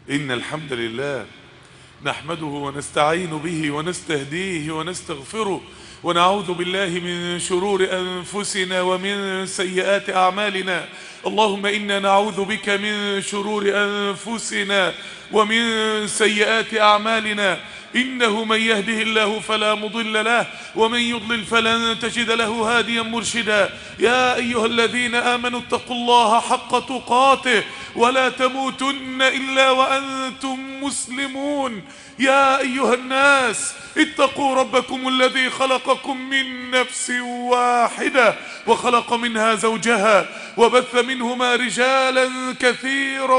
إن الحمد لله نحمده ونستعين به ونستهديه ونستغفره ونعوذ بالله من شرور أنفسنا ومن سيئات أعمالنا اللهم إنا نعوذ بك من شرور أنفسنا ومن سيئات أعمالنا إنه من يهده الله فلا مضل له ومن يضلل فلن تجد له هاديا مرشدا يا أيها الذين آمنوا اتقوا الله حق تقاته ولا تموتن إلا وأنتم مسلمون يا أيها الناس اتقوا ربكم الذي خلقكم من نفس واحدة وخلق منها زوجها وبث منهما رجالا كثيرا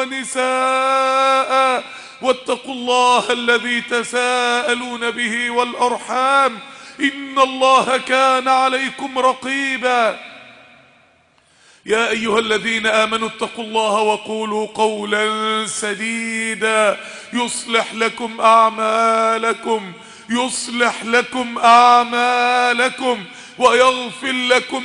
ونساء واتقوا الله الذي تساءلون به والأرحام إن الله كان عليكم رقيبا يا أيها الذين آمنوا اتقوا الله وقولوا قولا سديدا يصلح لكم أعمالكم يصلح لكم أعمالكم ويغفر لكم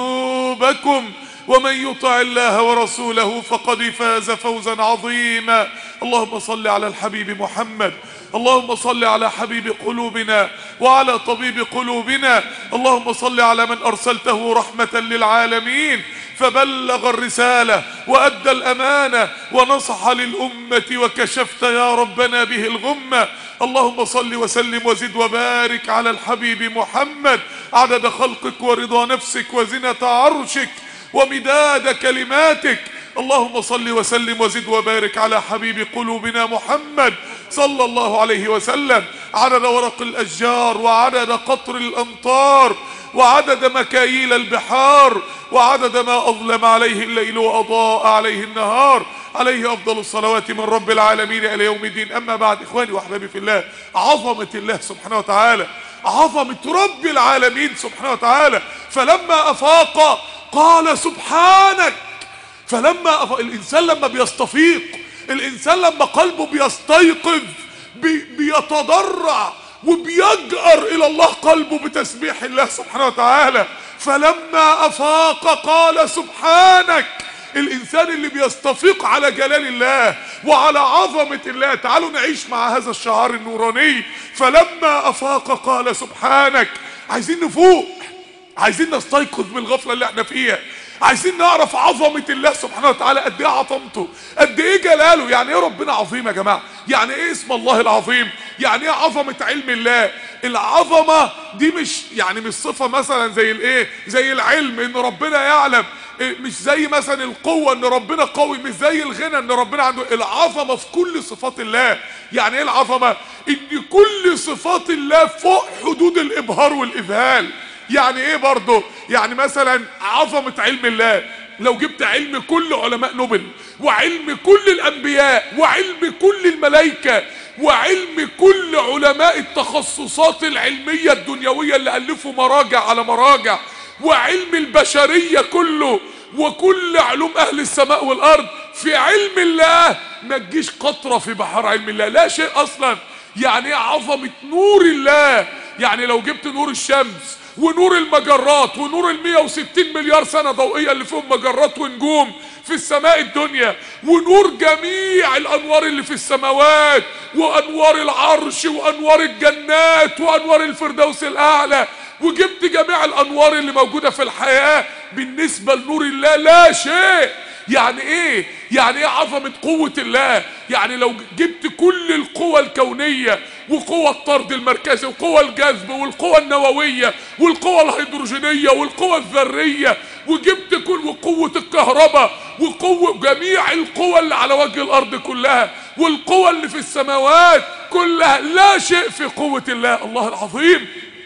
ذنوبكم ومن يطع الله ورسوله فقد فاز فوزا عظيما اللهم صل على الحبيب محمد اللهم صل على حبيب قلوبنا وعلى طبيب قلوبنا اللهم صل على من أرسلته رحمة للعالمين فبلغ الرسالة وأدى الأمانة ونصح للأمة وكشفت يا ربنا به الغمة اللهم صل وسلم وزد وبارك على الحبيب محمد عدد خلقك ورضا نفسك وزنة عرشك ومداد كلماتك اللهم صل وسلم وزد وبارك على حبيب قلوبنا محمد صلى الله عليه وسلم عدد ورق الأشجار وعدد قطر الأمطار وعدد مكاييل البحار وعدد ما أظلم عليه الليل وأضاء عليه النهار عليه أفضل الصلوات من رب العالمين إلى يوم الدين أما بعد إخواني وأحبابي في الله عظمة الله سبحانه وتعالى عظمة رب العالمين سبحانه وتعالى فلما أفاق قال سبحانك فلما أفاق الإنسان لما بيستفيق الإنسان لما قلبه بيستيقظ بي بيتضرع وبيجأر إلى الله قلبه بتسبيح الله سبحانه وتعالى فلما أفاق قال سبحانك الإنسان اللي بيستفيق على جلال الله وعلى عظمة الله تعالوا نعيش مع هذا الشعار النوراني فلما أفاق قال سبحانك عايزين نفوق عايزين نستيقظ من الغفلة اللي احنا فيها عايزين نعرف عظمة الله سبحانه وتعالى قد ايه عظمته قد ايه جلاله يعني ايه ربنا عظيم يا جماعة يعني ايه اسم الله العظيم يعني ايه عظمة علم الله العظمة دي مش يعني مش صفة مثلا زي الايه زي العلم ان ربنا يعلم مش زي مثلا القوة ان ربنا قوي مش زي الغنى ان ربنا عنده العظمة في كل صفات الله يعني ايه العظمة ان كل صفات الله فوق حدود الابهار والاذهال يعني ايه برضه يعني مثلا عظمة علم الله لو جبت علم كل علماء نوبل وعلم كل الانبياء وعلم كل الملائكة وعلم كل علماء التخصصات العلمية الدنيوية اللي ألفوا مراجع على مراجع وعلم البشرية كله وكل علوم أهل السماء والأرض في علم الله ما تجيش قطرة في بحر علم الله لا شيء أصلا يعني ايه عظمة نور الله يعني لو جبت نور الشمس ونور المجرات ونور ال 160 مليار سنة ضوئية اللي فيهم مجرات ونجوم في السماء الدنيا ونور جميع الأنوار اللي في السماوات وأنوار العرش وأنوار الجنات وأنوار الفردوس الأعلى وجبت جميع الأنوار اللي موجودة في الحياة بالنسبة لنور الله لا شيء يعني ايه يعني ايه عظمة قوة الله يعني لو جبت كل القوى الكونية وقوى الطرد المركزي وقوى الجذب والقوى النووية والقوى الهيدروجينية والقوى الذرية وجبت كل وقوة الكهرباء وقوة جميع القوى اللي على وجه الارض كلها والقوى اللي في السماوات كلها لا شيء في قوة الله الله العظيم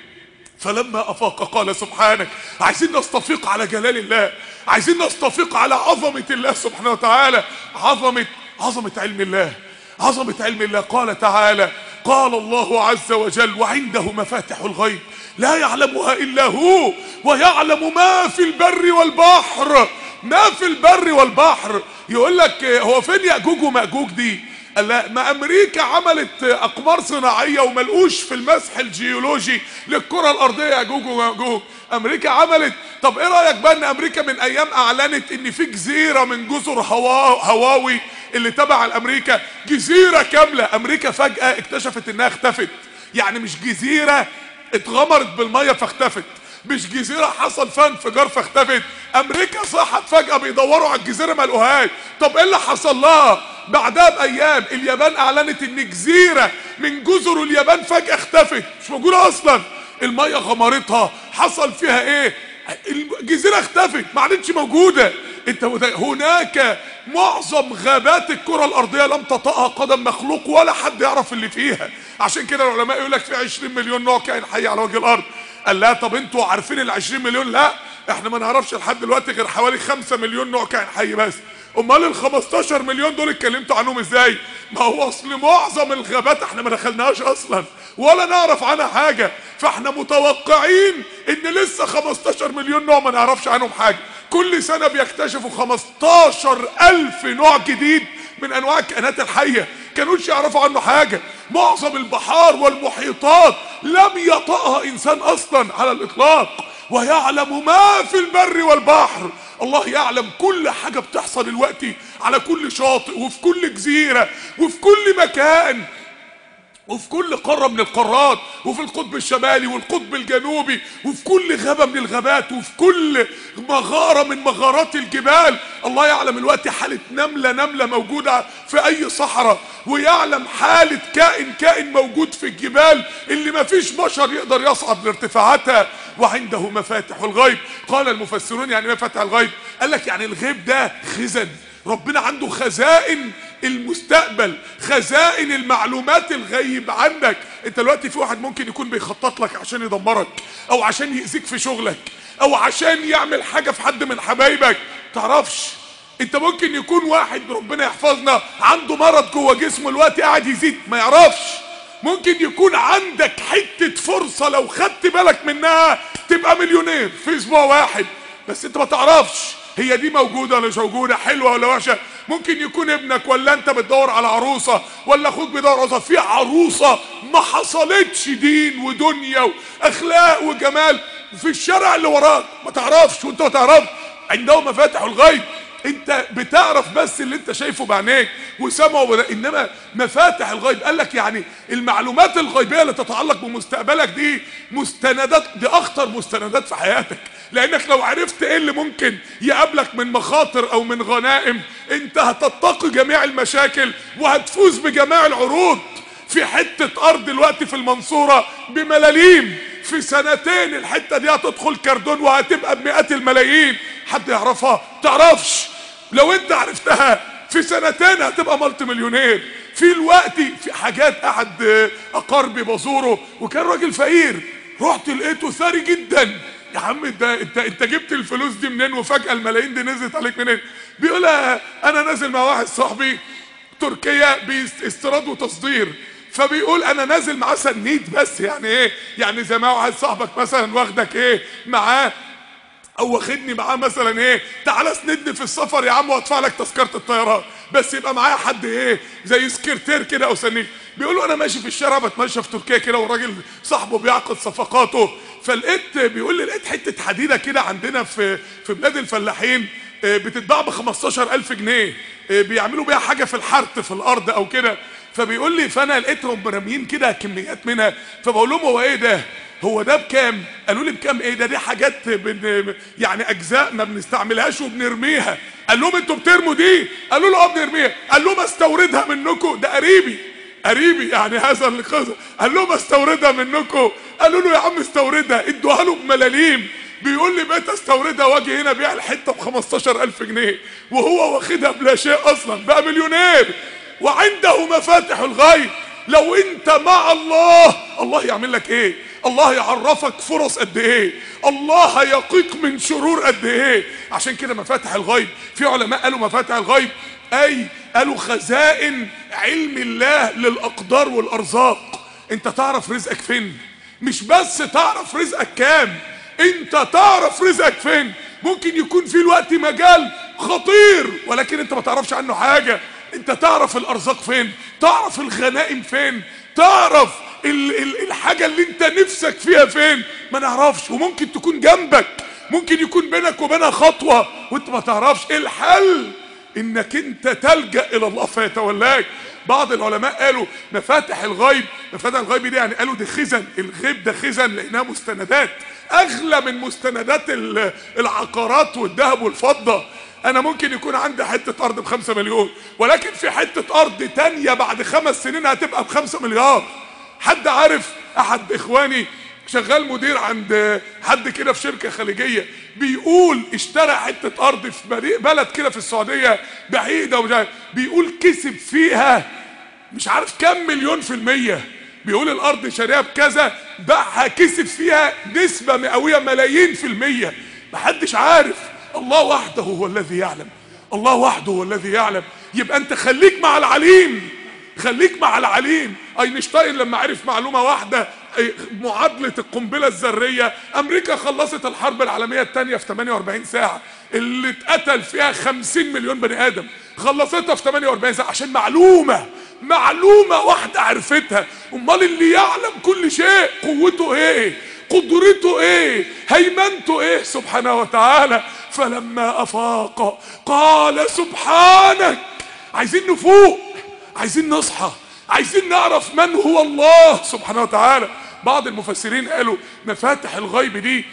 فلما افاق قال سبحانك عايزين نستفيق على جلال الله عايزين نستفيق على عظمة الله سبحانه وتعالى عظمة عظمة علم الله عظمة علم الله قال تعالى قال الله عز وجل وعنده مفاتح الغيب لا يعلمها إلا هو ويعلم ما في البر والبحر ما في البر والبحر يقول لك هو فين يأجوج ومأجوج دي قال لا ما امريكا عملت اقمار صناعيه وملقوش في المسح الجيولوجي للكره الارضيه ياجوج وماجوج امريكا عملت طب ايه رايك بقى ان امريكا من ايام اعلنت ان في جزيره من جزر هوا... هواوي اللي تبع الامريكا جزيره كامله امريكا فجاه اكتشفت انها اختفت يعني مش جزيره اتغمرت بالميه فاختفت مش جزيره حصل فيها انفجار فاختفت امريكا صحت فجاه بيدوروا على الجزيره ما لقوهاش طب ايه اللي حصل لها بعدها بايام اليابان اعلنت ان جزيره من جزر اليابان فجاه اختفت مش موجوده اصلا الميه غمرتها حصل فيها ايه الجزيره اختفت ما عادتش موجوده انت هناك معظم غابات الكره الارضيه لم تطأها قدم مخلوق ولا حد يعرف اللي فيها عشان كده العلماء يقول لك في 20 مليون نوع كائن حي على وجه الارض قال لا طب انتوا عارفين ال 20 مليون لا احنا ما نعرفش لحد دلوقتي غير حوالي 5 مليون نوع كائن حي بس امال ال 15 مليون دول اتكلمتوا عنهم ازاي ما هو اصل معظم الغابات احنا ما دخلناهاش اصلا ولا نعرف عنها حاجه فاحنا متوقعين ان لسه 15 مليون نوع ما نعرفش عنهم حاجه كل سنه بيكتشفوا 15 الف نوع جديد من انواع الكائنات الحيه كانوش يعرفوا عنه حاجه معظم البحار والمحيطات لم يطأها انسان اصلا على الاطلاق ويعلم ما في البر والبحر الله يعلم كل حاجة بتحصل دلوقتي على كل شاطئ وفي كل جزيرة وفي كل مكان وفي كل قارة من القارات وفي القطب الشمالي والقطب الجنوبي وفي كل غابة من الغابات وفي كل مغارة من مغارات الجبال الله يعلم الوقت حالة نملة نملة موجودة في أي صحراء ويعلم حالة كائن كائن موجود في الجبال اللي ما فيش بشر يقدر يصعد لارتفاعاتها وعنده مفاتح الغيب قال المفسرون يعني مفاتح الغيب قال لك يعني الغيب ده خزن ربنا عنده خزائن المستقبل خزائن المعلومات الغيب عنك انت دلوقتي في واحد ممكن يكون بيخطط لك عشان يدمرك او عشان يأذيك في شغلك او عشان يعمل حاجة في حد من حبايبك تعرفش انت ممكن يكون واحد ربنا يحفظنا عنده مرض جوه جسمه الوقت قاعد يزيد ما يعرفش ممكن يكون عندك حتة فرصة لو خدت بالك منها تبقى مليونير في اسبوع واحد بس انت ما تعرفش هي دي موجودة ولا مش موجودة حلوة ولا وحشة ممكن يكون ابنك ولا انت بتدور على عروسة ولا اخوك بيدور على عروسة في عروسة ما حصلتش دين ودنيا واخلاق وجمال في الشارع اللي وراك ما تعرفش وانت ما تعرفش عنده مفاتح الغيب انت بتعرف بس اللي انت شايفه بعينيك وسامعه ولا انما مفاتح الغيب قال لك يعني المعلومات الغيبيه اللي تتعلق بمستقبلك دي مستندات دي اخطر مستندات في حياتك لانك لو عرفت ايه اللي ممكن يقابلك من مخاطر او من غنائم انت هتتقي جميع المشاكل وهتفوز بجميع العروض في حته ارض دلوقتي في المنصوره بملاليم في سنتين الحته دي هتدخل كردون وهتبقى بمئات الملايين حد يعرفها تعرفش لو انت عرفتها في سنتين هتبقى مالتي مليونير في الوقت في حاجات احد اقاربي بزوره وكان راجل فقير رحت لقيته ثري جدا يا عم انت انت انت جبت الفلوس دي منين وفجاه الملايين دي نزلت عليك منين بيقول انا نازل مع واحد صاحبي تركيا باستيراد وتصدير فبيقول انا نازل معاه سنيد بس يعني ايه يعني زي ما واحد صاحبك مثلا واخدك ايه معاه او واخدني معاه مثلا ايه تعالى اسندني في السفر يا عم وادفع لك تذكره الطيران بس يبقى معايا حد ايه زي سكرتير كده او سنيد بيقولوا انا ماشي في الشارع بتمشى في تركيا كده والراجل صاحبه بيعقد صفقاته فلقيت بيقول لي لقيت حته حديده كده عندنا في في بلاد الفلاحين بتتباع ب 15000 جنيه بيعملوا بيها حاجه في الحرث في الارض او كده فبيقول لي فانا لقيتهم مرميين كده كميات منها فبقول لهم هو ايه ده هو ده بكام قالوا لي بكام ايه ده دي حاجات بن يعني اجزاء ما بنستعملهاش وبنرميها قال لهم انتوا بترموا دي قالوا له اه بنرميها قال لهم استوردها منكم ده قريبي قريبي يعني هذا اللي قصد قال لهم استوردها منكم قالوا له يا عم استوردها ادوها له بملاليم بيقول لي بقيت استوردها واجي هنا بيع الحته ب 15000 جنيه وهو واخدها بلا شيء اصلا بقى مليونير وعنده مفاتح الغيب لو انت مع الله الله يعمل لك ايه الله يعرفك فرص قد ايه الله يقيك من شرور قد ايه عشان كده مفاتح الغيب في علماء قالوا مفاتح الغيب اي قالوا خزائن علم الله للاقدار والارزاق انت تعرف رزقك فين مش بس تعرف رزقك كام انت تعرف رزقك فين ممكن يكون في الوقت مجال خطير ولكن انت ما تعرفش عنه حاجة انت تعرف الارزاق فين تعرف الغنائم فين تعرف ال ال الحاجة اللي انت نفسك فيها فين ما نعرفش وممكن تكون جنبك ممكن يكون بينك وبينها خطوة وانت ما تعرفش الحل انك انت تلجأ الى الله فيتولاك بعض العلماء قالوا مفاتح الغيب مفاتح الغيب دي يعني قالوا دي خزن الغيب ده خزن لانها مستندات اغلى من مستندات ال- العقارات والذهب والفضة انا ممكن يكون عندي حتة ارض بخمسة مليون ولكن في حتة ارض تانية بعد خمس سنين هتبقى بخمسة مليار حد عارف احد اخواني شغال مدير عند حد كده في شركه خليجيه بيقول اشترى حته ارض في بري- بلد كده في السعوديه بعيده ومش عارف بيقول كسب فيها مش عارف كام مليون في الميه بيقول الارض شاريها بكذا باعها كسب فيها نسبه مئويه ملايين في الميه محدش عارف الله وحده هو الذي يعلم الله وحده هو الذي يعلم يبقى انت خليك مع العليم خليك مع العليم اينشتاين لما عرف معلومه واحده أي معادله القنبله الذريه امريكا خلصت الحرب العالميه الثانيه في 48 ساعه اللي اتقتل فيها 50 مليون بني ادم خلصتها في 48 ساعه عشان معلومه معلومه واحده عرفتها امال اللي يعلم كل شيء قوته ايه قدرته ايه هيمنته ايه سبحانه وتعالى فلما افاق قال سبحانك عايزين نفوق عايزين نصحى عايزين نعرف من هو الله سبحانه وتعالى بعض المفسرين قالوا مفاتح الغيب دي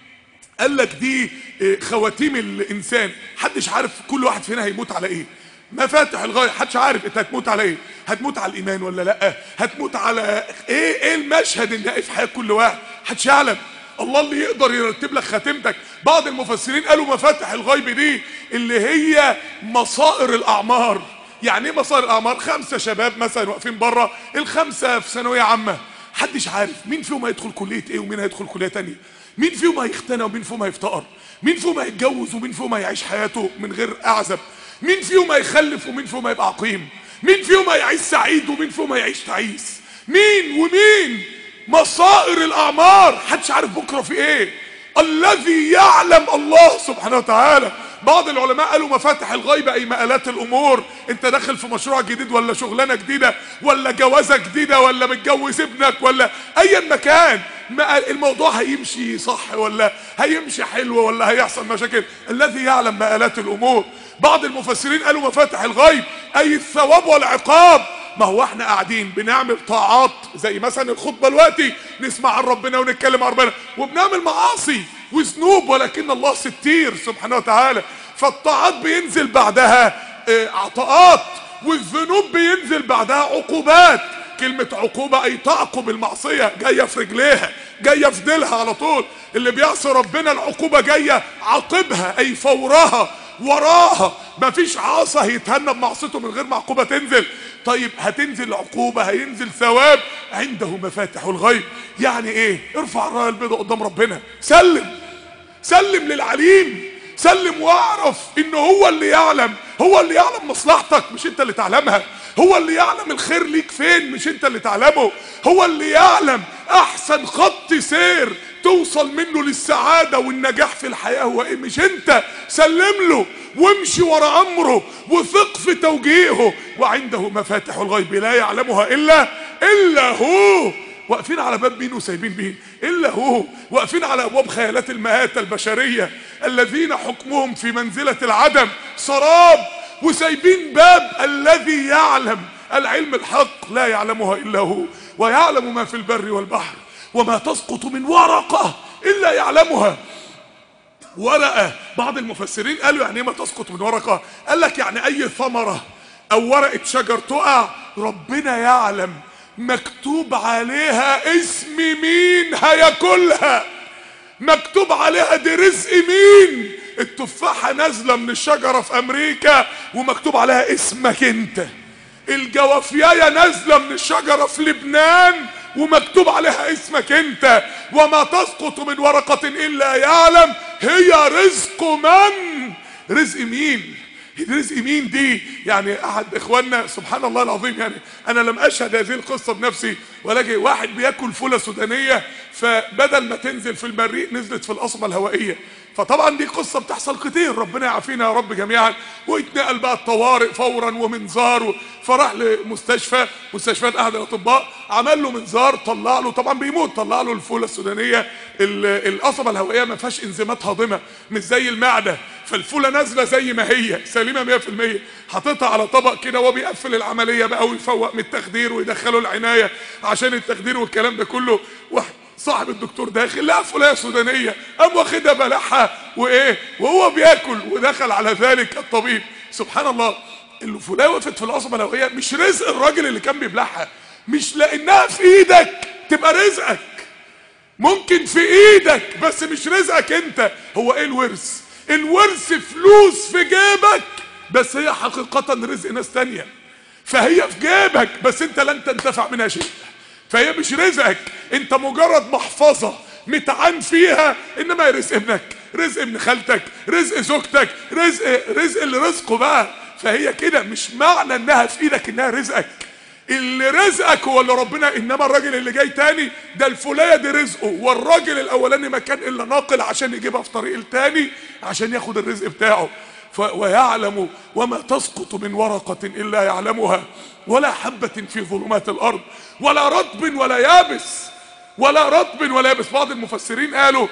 قال لك دي إيه، خواتيم الانسان محدش عارف كل واحد فينا هيموت على ايه مفاتح الغيب محدش عارف انت هتموت على ايه هتموت على الايمان ولا لا هتموت على ايه ايه المشهد النهائي في حياه كل واحد محدش يعلم الله اللي يقدر يرتب لك خاتمتك بعض المفسرين قالوا مفاتح الغيب دي اللي هي مصائر الاعمار يعني ايه مصائر الاعمار خمسه شباب مثلا واقفين بره الخمسه في ثانويه عامه محدش عارف مين فيهم هيدخل كليه ايه ومين هيدخل كليه تانية مين فيهم هيختنى ومين فيهم هيفتقر مين فيهم هيتجوز ومين فيهم هيعيش حياته من غير اعزب مين فيهم هيخلف ومين فيهم هيبقى عقيم مين فيهم هيعيش سعيد ومين فيهم هيعيش تعيس مين ومين مصائر الاعمار محدش عارف بكره في ايه الذي يعلم الله سبحانه وتعالى بعض العلماء قالوا مفاتح الغيب اي مآلات الامور انت داخل في مشروع جديد ولا شغلانه جديده ولا جوازه جديده ولا متجوز ابنك ولا ايا مكان ما- الموضوع هيمشي صح ولا هيمشي حلو ولا هيحصل مشاكل الذي يعلم مآلات الامور بعض المفسرين قالوا مفاتح الغيب اي الثواب والعقاب ما هو احنا قاعدين بنعمل طاعات زي مثلا الخطبه دلوقتي نسمع عن ربنا ونتكلم عن ربنا وبنعمل معاصي وذنوب ولكن الله ستير سبحانه وتعالى فالطاعات بينزل بعدها اه، عطاءات والذنوب بينزل بعدها عقوبات كلمة عقوبة أي تعقب المعصية جاية في رجليها جاية في ديلها على طول اللي بيعصي ربنا العقوبة جاية عاقبها أي فورها وراها مفيش عاصة هيتهنى بمعصيته من غير ما عقوبة تنزل طيب هتنزل عقوبة هينزل ثواب عنده مفاتح الغيب يعني ايه ارفع الراية البيضاء قدام ربنا سلم سلم للعليم سلم واعرف ان هو اللي يعلم هو اللي يعلم مصلحتك مش انت اللي تعلمها هو اللي يعلم الخير ليك فين مش انت اللي تعلمه هو اللي يعلم احسن خط سير توصل منه للسعادة والنجاح في الحياة هو ايه مش انت سلم له وامشي ورا امره وثق في توجيهه وعنده مفاتح الغيب لا يعلمها الا الا هو واقفين على باب مين وسايبين مين الا هو واقفين على ابواب خيالات المآتة البشرية الذين حكمهم في منزلة العدم سراب وسايبين باب الذي يعلم العلم الحق لا يعلمها الا هو ويعلم ما في البر والبحر وما تسقط من ورقة الا يعلمها ورقة بعض المفسرين قالوا يعني ايه ما تسقط من ورقة قال لك يعني اي ثمرة او ورقة شجر تقع ربنا يعلم مكتوب عليها اسم مين هياكلها مكتوب عليها دي رزق مين التفاحة نازلة من الشجرة في امريكا ومكتوب عليها اسمك انت الجوافياية نازلة من الشجرة في لبنان ومكتوب عليها اسمك انت وما تسقط من ورقة الا يعلم هي رزق من رزق مين رزق مين دي يعني احد اخواننا سبحان الله العظيم يعني انا لم اشهد هذه القصه بنفسي ولكن واحد بياكل فوله سودانيه فبدل ما تنزل في المريء نزلت في القصبه الهوائيه فطبعا دي قصة بتحصل كتير ربنا يعافينا يا رب جميعا ويتنقل بقى الطوارئ فورا ومنظار و- فراح لمستشفى مستشفيات احد الاطباء عمل له منظار طلع له طبعا بيموت طلع له الفوله السودانيه ال- القصبه الهوائيه ما فيهاش انزيمات هاضمه مش زي المعده فالفوله نازله زي ما هي سليمه 100% حاططها على طبق كده وهو بيقفل العمليه بقى ويفوق من التخدير ويدخله العنايه عشان التخدير والكلام ده كله واحد صاحب الدكتور داخل لقى فولايه سودانيه قام واخدها بلعها وايه وهو بياكل ودخل على ذلك الطبيب سبحان الله الفولايه وقفت في القصبه الهوائيه مش رزق الراجل اللي كان بيبلعها مش لانها في ايدك تبقى رزقك ممكن في ايدك بس مش رزقك انت هو ايه الورث الورث فلوس في جيبك بس هي حقيقة رزق ناس تانية فهي في جيبك بس انت لن تنتفع منها شيء فهي مش رزقك انت مجرد محفظة متعان فيها انما هي رزق ابنك رزق ابن خالتك رزق زوجتك رزق رزق اللي رزقه بقى فهي كده مش معنى انها في ايدك انها رزقك اللي رزقك هو اللي ربنا انما الراجل اللي جاي تاني ده الفولايه دي رزقه والراجل الاولاني ما كان الا ناقل عشان يجيبها في طريق التاني عشان ياخد الرزق بتاعه ف ويعلم وما تسقط من ورقة إلا يعلمها ولا حبة في ظلمات الأرض ولا رطب ولا يابس ولا رطب ولا يابس بعض المفسرين قالوا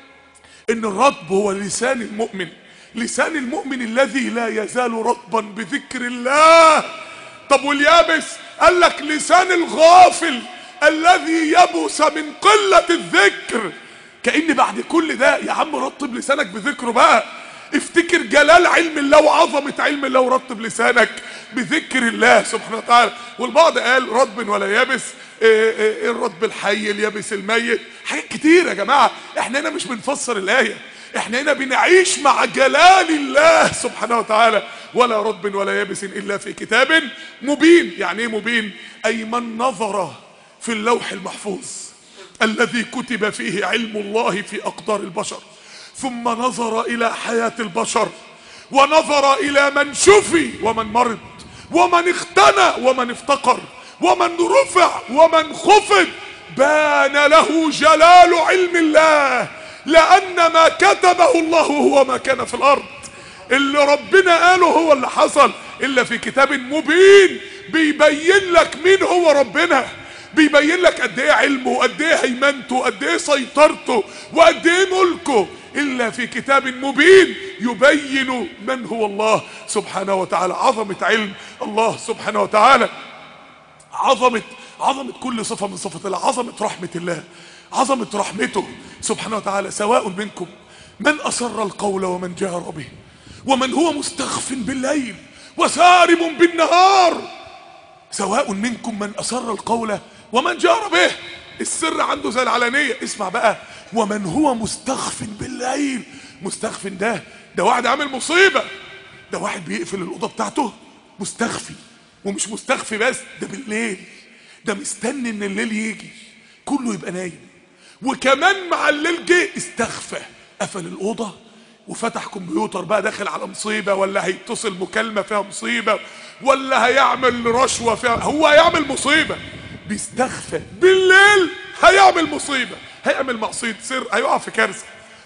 ان الرطب هو لسان المؤمن لسان المؤمن الذي لا يزال رطبا بذكر الله طب واليابس قال لك لسان الغافل الذي يبس من قلة الذكر كأن بعد كل ده يا عم رطب لسانك بذكره بقى افتكر جلال علم الله وعظمة علم الله ورطب لسانك بذكر الله سبحانه وتعالى والبعض قال رطب ولا يابس إيه إيه الرطب الحي اليابس الميت حاجات كتير يا جماعة احنا هنا مش بنفسر الآية احنا هنا بنعيش مع جلال الله سبحانه وتعالى ولا رطب ولا يابس الا في كتاب مبين يعني ايه مبين اي من نظر في اللوح المحفوظ الذي كتب فيه علم الله في اقدار البشر ثم نظر الى حياة البشر ونظر الى من شفي ومن مرض ومن اختنى ومن افتقر ومن رفع ومن خفض بان له جلال علم الله لأن ما كتبه الله هو ما كان في الأرض اللي ربنا قاله هو اللي حصل إلا في كتاب مبين بيبين لك مين هو ربنا بيبين لك قد ايه علمه وقد ايه هيمنته وقد ايه سيطرته وقد ايه ملكه الا في كتاب مبين يبين من هو الله سبحانه وتعالى عظمه علم الله سبحانه وتعالى عظمه عظمه كل صفه من صفات الله عظمه رحمه الله عظمه رحمته سبحانه وتعالى سواء منكم من اسر القول ومن جهر به ومن هو مستخف بالليل وسارب بالنهار سواء منكم من أسر القول ومن جار به السر عنده زي العلانية اسمع بقى ومن هو مستخف بالليل مستخف ده ده واحد عامل مصيبة ده واحد بيقفل الأوضة بتاعته مستخفي ومش مستخفي بس ده بالليل ده مستني ان الليل يجي كله يبقى نايم وكمان مع الليل جه استخفى قفل الأوضة وفتح كمبيوتر بقى داخل على مصيبة ولا هيتصل مكالمة فيها مصيبة ولا هيعمل رشوة فيها هو هيعمل مصيبة بيستخفى بالليل هيعمل مصيبة هيعمل معصية سر هيقع في كارثة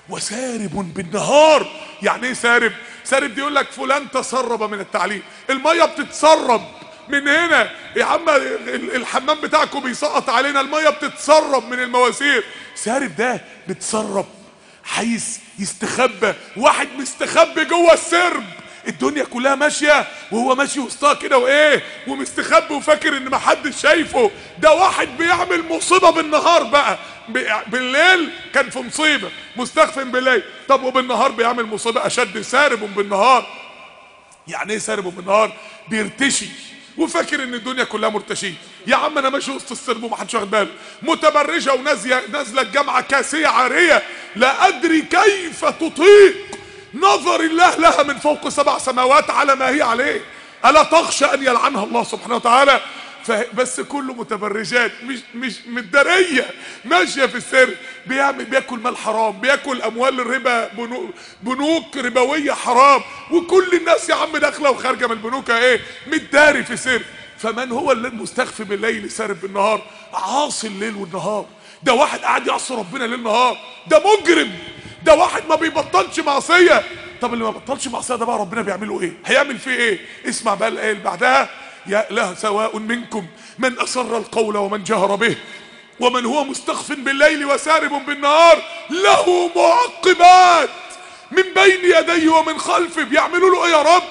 وسارب بالنهار يعني ايه سارب سارب دي يقول لك فلان تسرب من التعليم المية بتتسرب من هنا يا عم ال- الحمام بتاعكم بيسقط علينا المية بتتسرب من المواسير سارب ده بتسرب عايز يستخبى واحد مستخبي جوه السرب الدنيا كلها ماشيه وهو ماشي وسطها كده وايه ومستخبي وفاكر ان محدش شايفه ده واحد بيعمل مصيبه بالنهار بقى ب- بالليل كان في مصيبه مستخف بالليل طب وبالنهار بيعمل مصيبه اشد سارب بالنهار يعني ايه سارب بالنهار بيرتشي وفاكر ان الدنيا كلها مرتشيه يا عم انا ماشي وسط السرب ومحدش واخد باله متبرجه ونازله نازله الجامعه كاسيه عاريه لا ادري كيف تطيق نظر الله لها من فوق سبع سماوات على ما هي عليه الا تخشى ان يلعنها الله سبحانه وتعالى ف- بس كله متبرجات مش مش متداريه ماشيه في السر بيعمل بياكل مال حرام بياكل اموال الربا بنو- بنوك ربويه حرام وكل الناس يا عم داخله وخارجه من البنوك ايه متداري في سر فمن هو اللي مستخفي بالليل سارب بالنهار عاصي الليل والنهار ده واحد قاعد يعصي ربنا ليل نهار ده مجرم ده واحد ما بيبطلش معصيه طب اللي ما بطلش معصيه ده بقى ربنا بيعمله ايه هيعمل فيه ايه اسمع بقى الايه اللي بعدها يا له سواء منكم من اسر القول ومن جهر به ومن هو مستخف بالليل وسارب بالنهار له معقبات من بين يديه ومن خلفه بيعملوا له ايه يا رب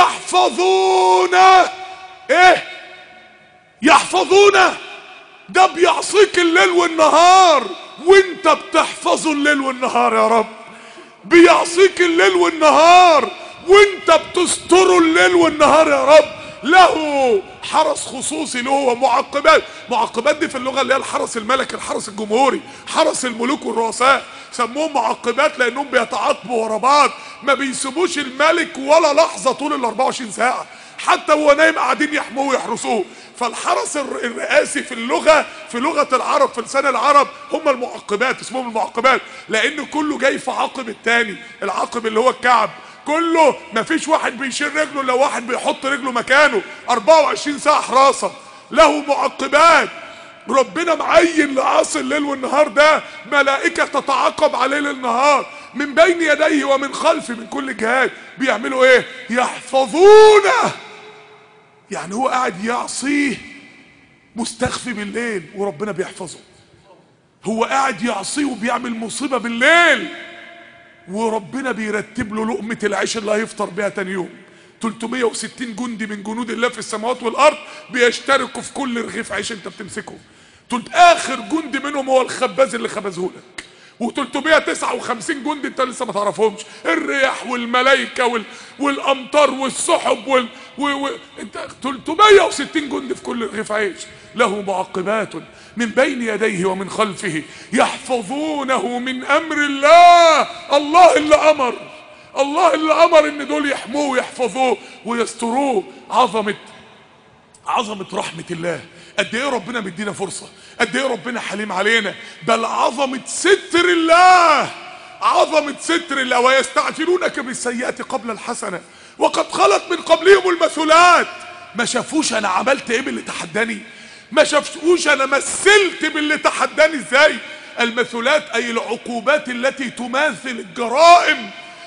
يحفظونه ايه يحفظونه ده بيعصيك الليل والنهار وانت بتحفظه الليل والنهار يا رب بيعصيك الليل والنهار وانت بتستره الليل والنهار يا رب له حرس خصوصي له ومعقبات معقبات دي في اللغه اللي هي الحرس الملكي الحرس الجمهوري حرس الملوك والرؤساء سموهم معقبات لانهم بيتعاقبوا ورا بعض ما بيسيبوش الملك ولا لحظه طول ال 24 ساعه حتى وهو نايم قاعدين يحموه ويحرسوه فالحرس الر- الرئاسي في اللغه في لغه العرب في لسان العرب هم المعقبات اسمهم المعقبات لان كله جاي في عقب التاني العقب اللي هو الكعب كله مفيش واحد بيشيل رجله الا واحد بيحط رجله مكانه 24 ساعه حراسه له معقبات ربنا معين لعاصي الليل والنهار ده ملائكة تتعاقب عليه ليل نهار من بين يديه ومن خلفه من كل جهات بيعملوا ايه يحفظونه يعني هو قاعد يعصيه مستخفي بالليل وربنا بيحفظه هو قاعد يعصيه وبيعمل مصيبة بالليل وربنا بيرتب له لقمة العيش اللي هيفطر بيها تاني يوم 360 جندي من جنود الله في السماوات والارض بيشتركوا في كل رغيف عيش انت بتمسكه تلت اخر جندي منهم هو الخباز اللي خبزه لك و359 جندي انت لسه ما تعرفهمش الرياح والملائكه وال... والامطار والسحب وال و... و... انت 360 جندي في كل رغيف عيش له معقبات من بين يديه ومن خلفه يحفظونه من امر الله الله اللي امر الله اللي امر ان دول يحموه ويحفظوه ويستروه عظمه عظمة رحمة الله قد ايه ربنا مدينا فرصة قد ايه ربنا حليم علينا بل عظمة ستر الله عظمة ستر الله ويستعجلونك بالسيئات قبل الحسنة وقد خلت من قبلهم المثلات ما شافوش انا عملت ايه باللي تحداني ما شافوش انا مثلت باللي تحداني ازاي المثلات اي العقوبات التي تماثل الجرائم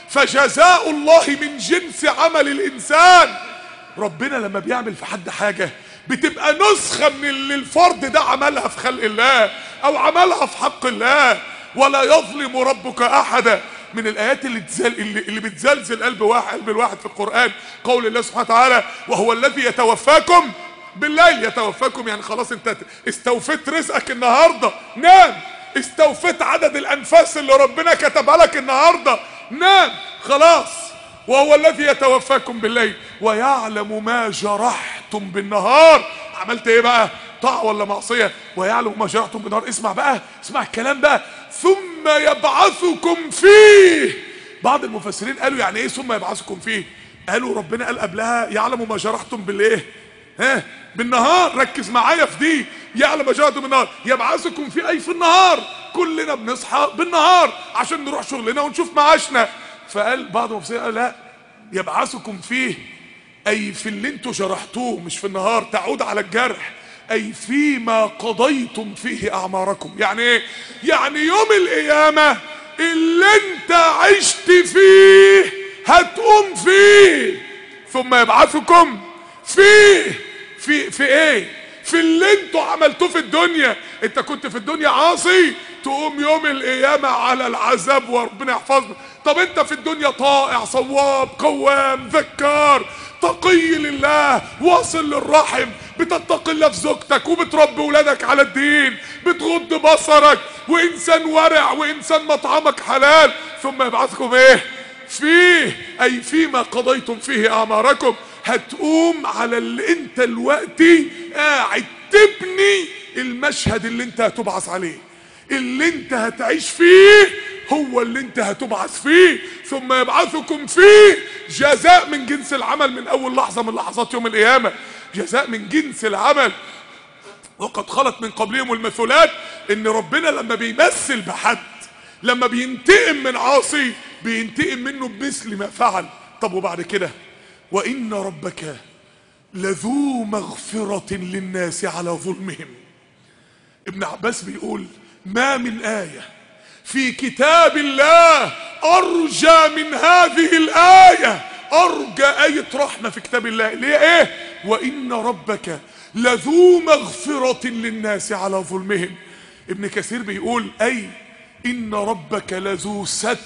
فجزاء الله من جنس عمل الانسان ربنا لما بيعمل في حد حاجة بتبقى نسخة من اللي الفرد ده عملها في خلق الله او عملها في حق الله ولا يظلم ربك احدا من الايات اللي تزل اللي, اللي بتزلزل قلب واحد قلب الواحد في القران قول الله سبحانه وتعالى وهو الذي يتوفاكم بالليل يتوفاكم يعني خلاص انت استوفيت رزقك النهارده نام استوفيت عدد الانفاس اللي ربنا كتبها لك النهارده نام خلاص وهو الذي يتوفاكم بالليل ويعلم ما جرحتم بالنهار عملت ايه بقى طاعة ولا معصية ويعلم ما جرحتم بالنهار اسمع بقى اسمع الكلام بقى ثم يبعثكم فيه بعض المفسرين قالوا يعني ايه ثم يبعثكم فيه قالوا ربنا قال قبلها يعلم ما جرحتم بالايه ها بالنهار ركز معايا في دي يعلم ما جرحتم بالنهار يبعثكم في اي في النهار كلنا بنصحى بالنهار عشان نروح شغلنا ونشوف معاشنا فقال بعض المفسرين قال لا يبعثكم فيه اي في اللي انتوا جرحتوه مش في النهار تعود على الجرح اي فيما قضيتم فيه اعماركم يعني ايه يعني يوم القيامة اللي انت عشت فيه هتقوم فيه ثم يبعثكم فيه في في ايه في اللي انتوا عملتوه في الدنيا انت كنت في الدنيا عاصي تقوم يوم القيامة على العذاب وربنا يحفظنا طب انت في الدنيا طائع صواب قوام ذكار تقي لله واصل للرحم بتتقي الله في زوجتك وبتربي ولادك على الدين بتغض بصرك وانسان ورع وانسان مطعمك حلال ثم يبعثكم ايه فيه اي فيما قضيتم فيه اعماركم هتقوم على اللي انت دلوقتي قاعد تبني المشهد اللي انت هتبعث عليه اللي انت هتعيش فيه هو اللي انت هتبعث فيه ثم يبعثكم فيه جزاء من جنس العمل من اول لحظة من لحظات يوم القيامة جزاء من جنس العمل وقد خلت من قبلهم المثلات ان ربنا لما بيمثل بحد لما بينتقم من عاصي بينتقم منه بمثل ما فعل طب وبعد كده وان ربك لذو مغفرة للناس على ظلمهم ابن عباس بيقول ما من آية في كتاب الله ارجى من هذه الايه ارجى ايه رحمه في كتاب الله اللي هي ايه وان ربك لذو مغفره للناس على ظلمهم ابن كثير بيقول اي ان ربك لذو ستر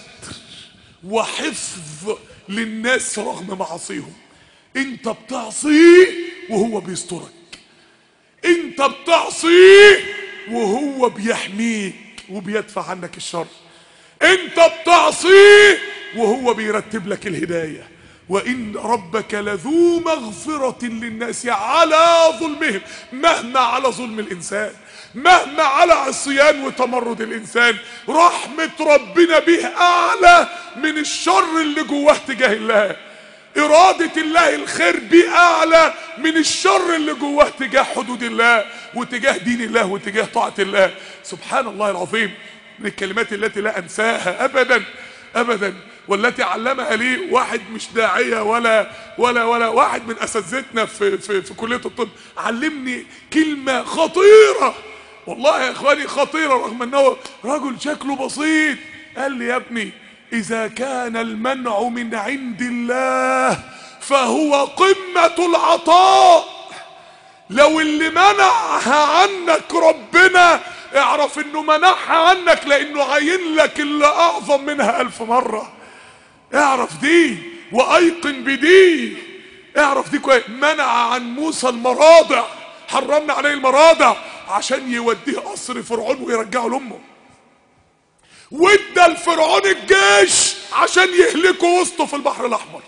وحفظ للناس رغم معاصيهم انت بتعصيه وهو بيسترك انت بتعصيه وهو بيحميك وبيدفع عنك الشر انت بتعصيه وهو بيرتب لك الهداية وإن ربك لذو مغفرة للناس على ظلمهم مهما على ظلم الإنسان مهما على عصيان وتمرد الإنسان رحمة ربنا به أعلى من الشر اللي جواه تجاه الله إرادة الله الخير بيه أعلى من الشر اللي جواه تجاه حدود الله وتجاه دين الله وتجاه طاعة الله سبحان الله العظيم من الكلمات التي لا أنساها أبدا أبدا والتي علمها لي واحد مش داعية ولا ولا ولا واحد من أساتذتنا في, في, في كلية الطب علمني كلمة خطيرة والله يا إخواني خطيرة رغم أنه رجل شكله بسيط قال لي يا ابني إذا كان المنع من عند الله فهو قمة العطاء لو اللي منعها عنك ربنا اعرف انه منعها عنك لانه عين لك اللي اعظم منها الف مرة اعرف دي وايقن بدي اعرف دي كويس منع عن موسى المراضع حرمنا عليه المراضع عشان يوديه قصر فرعون ويرجعه لامه وادى لفرعون الجيش عشان يهلكه وسطه في البحر الاحمر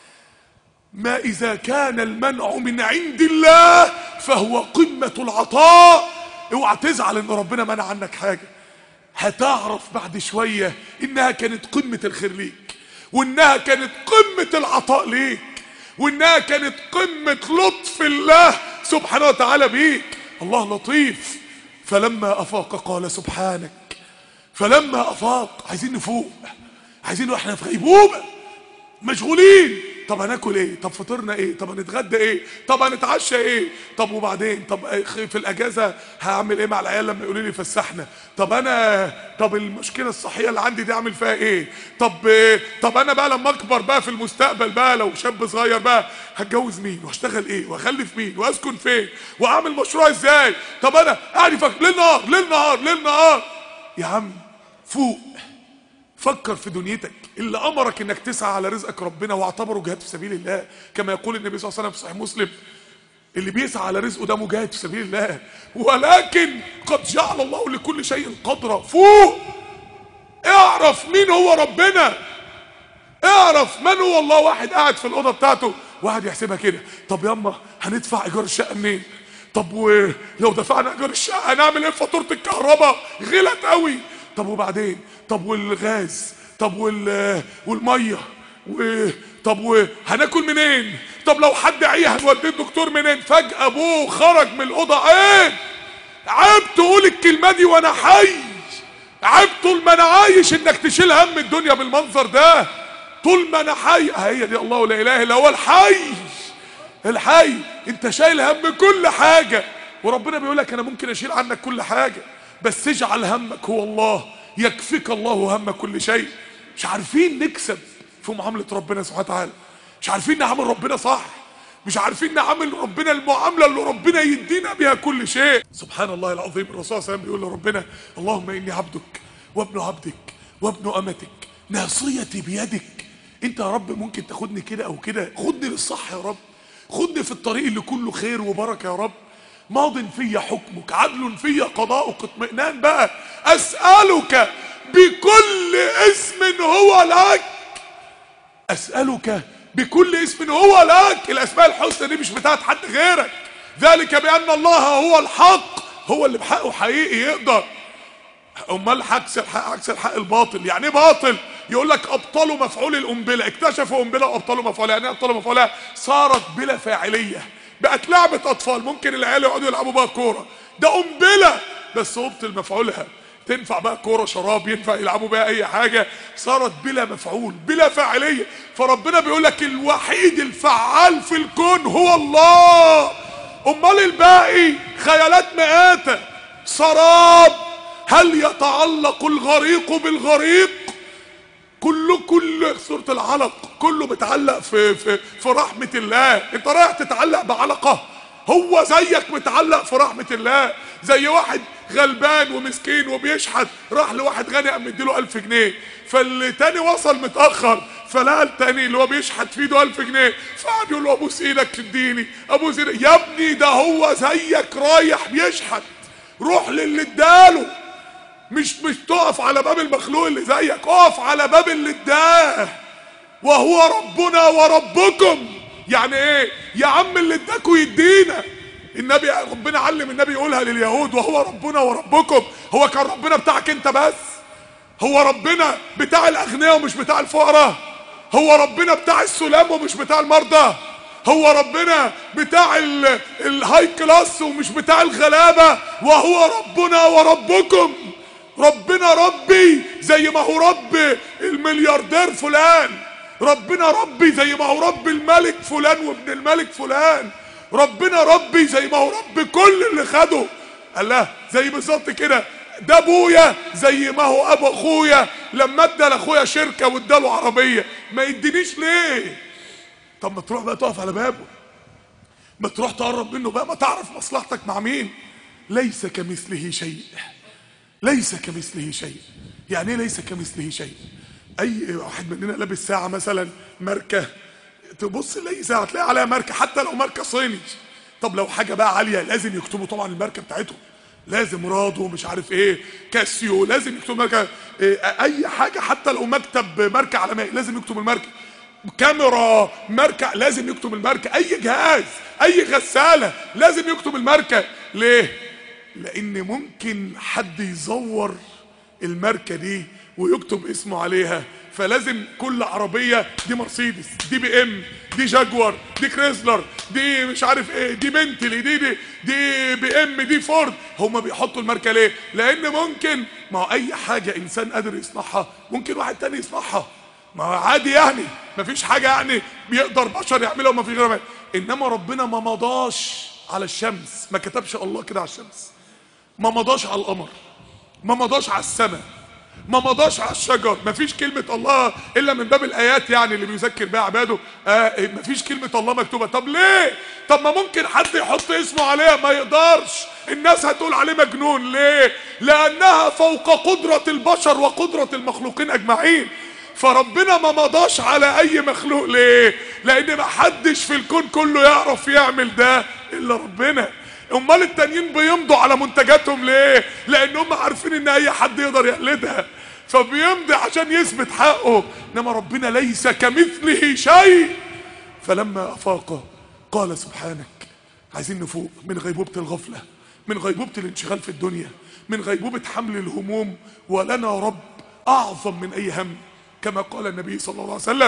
ما اذا كان المنع من عند الله فهو قمة العطاء اوعى تزعل ان ربنا منع عنك حاجة هتعرف بعد شوية انها كانت قمة الخير ليك وانها كانت قمة العطاء ليك وانها كانت قمة لطف الله سبحانه وتعالى بيك الله لطيف فلما افاق قال سبحانك فلما افاق عايزين نفوق عايزين واحنا في غيبوبه مشغولين طب هناكل ايه طب فطرنا ايه طب هنتغدى ايه طب هنتعشى ايه طب وبعدين طب في الاجازه هعمل ايه مع العيال لما يقولوا لي فسحنا طب انا طب المشكله الصحيه اللي عندي دي اعمل فيها ايه طب طب انا بقى لما اكبر بقى في المستقبل بقى لو شاب صغير بقى هتجوز مين واشتغل ايه واخلف مين واسكن فين واعمل مشروع ازاي طب انا قاعد فك ليل نهار ليل نهار ليل نهار يا عم فوق فكر في دنيتك اللي امرك انك تسعى على رزقك ربنا واعتبره جهاد في سبيل الله كما يقول النبي صلى الله عليه وسلم في صحيح مسلم اللي بيسعى على رزقه ده مجاهد في سبيل الله ولكن قد جعل الله لكل شيء قدرا فوق اعرف مين هو ربنا اعرف من هو الله واحد قاعد في الاوضه بتاعته واحد يحسبها كده طب ياما هندفع ايجار الشقه منين طب ولو دفعنا ايجار الشقه هنعمل ايه في فاتوره الكهرباء غلت قوي طب وبعدين طب والغاز طب وال والميه و طب وهناكل منين طب لو حد عيه هنوديه الدكتور منين فجاه ابوه خرج من الاوضه عيب عيب تقول الكلمه دي وانا حي عيب طول ما انا عايش انك تشيل هم الدنيا بالمنظر ده طول ما انا حي هي دي الله لا اله الا هو الحي الحي انت شايل هم كل حاجه وربنا بيقول لك انا ممكن اشيل عنك كل حاجه بس اجعل همك هو الله يكفيك الله هم كل شيء مش عارفين نكسب في معاملة ربنا سبحانه وتعالى مش عارفين نعامل ربنا صح مش عارفين نعامل ربنا المعاملة اللي ربنا يدينا بها كل شيء سبحان الله العظيم الرسول صلى الله عليه وسلم بيقول لربنا اللهم إني عبدك وابن عبدك وابن أمتك ناصيتي بيدك انت يا رب ممكن تاخدني كده او كده خدني للصح يا رب خدني في الطريق اللي كله خير وبركة يا رب ماض في حكمك عدل في قضاؤك اطمئنان بقى اسألك بكل اسم هو لك اسألك بكل اسم هو لك الاسماء الحسنى دي مش بتاعت حد غيرك ذلك بان الله هو الحق هو اللي بحقه حقيقي يقدر امال عكس الحق عكس الحق الباطل يعني ايه باطل يقول لك ابطلوا مفعول القنبله اكتشفوا قنبله وابطلوا مفعولها يعني ايه ابطلوا مفعولها صارت بلا فاعليه بقت لعبه اطفال ممكن العيال يقعدوا يلعبوا بقى كوره ده قنبله بس ابطل مفعولها تنفع بقى كوره شراب ينفع يلعبوا بقى اي حاجه صارت بلا مفعول بلا فاعليه فربنا بيقول لك الوحيد الفعال في الكون هو الله امال الباقي خيالات مآتة سراب هل يتعلق الغريق بالغريق كله كل سورة العلق كله متعلق في في في رحمة الله انت رايح تتعلق بعلقة هو زيك متعلق في رحمة الله زي واحد غلبان ومسكين وبيشحت راح لواحد غني قام مديله ألف جنيه فالتاني وصل متأخر فلقى التاني اللي هو بيشحت في ايده 1000 جنيه فقعد يقول له ابوس ايدك تديني ابوس ايدك يا ابني ده هو زيك رايح بيشحت روح للي اداله مش مش تقف على باب المخلوق اللي زيك اقف على باب اللي اداه وهو ربنا وربكم يعني ايه يا عم اللي اداكوا يدينا النبي ربنا علم النبي يقولها لليهود وهو ربنا وربكم هو كان ربنا بتاعك انت بس هو ربنا بتاع الاغنياء ومش بتاع الفقراء هو ربنا بتاع السلام ومش بتاع المرضى هو ربنا بتاع ال- الهاي كلاس ومش بتاع الغلابة وهو ربنا وربكم ربنا ربي زي ما هو رب الملياردير فلان ربنا ربي زي ما هو رب الملك فلان وابن الملك فلان ربنا ربي زي ما هو رب كل اللي خده الله زي بالظبط كده ده ابويا زي ما هو ابو اخويا لما ادى لاخويا شركه واداله عربيه ما يدينيش ليه طب ما تروح بقى تقف على بابه ما تروح تقرب منه بقى ما تعرف مصلحتك مع مين ليس كمثله شيء ليس كمثله شيء يعني ايه ليس كمثله شيء اي واحد مننا لابس ساعه مثلا ماركه تبص تلاقي ساعه تلاقي عليها ماركه حتى لو ماركه صيني طب لو حاجه بقى عاليه لازم يكتبوا طبعا الماركه بتاعتهم لازم رادو مش عارف ايه كاسيو لازم يكتبوا ماركه إيه اي حاجه حتى لو مكتب ماركه عالميه لازم يكتب الماركه كاميرا ماركه لازم يكتب الماركه اي جهاز اي غساله لازم يكتب الماركه ليه لان ممكن حد يزور الماركه دي ويكتب اسمه عليها فلازم كل عربيه دي مرسيدس دي بي ام دي جاكوار دي كريسلر دي مش عارف ايه دي بنتلي دي دي دي بي ام دي فورد هما بيحطوا الماركه ليه لان ممكن ما هو اي حاجه انسان قادر يصنعها ممكن واحد تاني يصنعها ما هو عادي يعني ما فيش حاجه يعني بيقدر بشر يعملها وما في غيرها انما ربنا ما مضاش على الشمس ما كتبش الله كده على الشمس ما مضاش على القمر ما مضاش على السماء ما مضاش على الشجر ما فيش كلمة الله إلا من باب الآيات يعني اللي بيذكر بها عباده آه ما فيش كلمة الله مكتوبة طب ليه طب ما ممكن حد يحط اسمه عليها ما يقدرش الناس هتقول عليه مجنون ليه لأنها فوق قدرة البشر وقدرة المخلوقين أجمعين فربنا ما مضاش على اي مخلوق ليه لان ما حدش في الكون كله يعرف يعمل ده الا ربنا امال التانيين بيمضوا على منتجاتهم ليه لان هم عارفين ان اي حد يقدر يقلدها فبيمضي عشان يثبت حقه انما ربنا ليس كمثله شيء فلما افاق قال سبحانك عايزين نفوق من غيبوبة الغفلة من غيبوبة الانشغال في الدنيا من غيبوبة حمل الهموم ولنا رب أعظم من أي هم كما قال النبي صلى الله عليه وسلم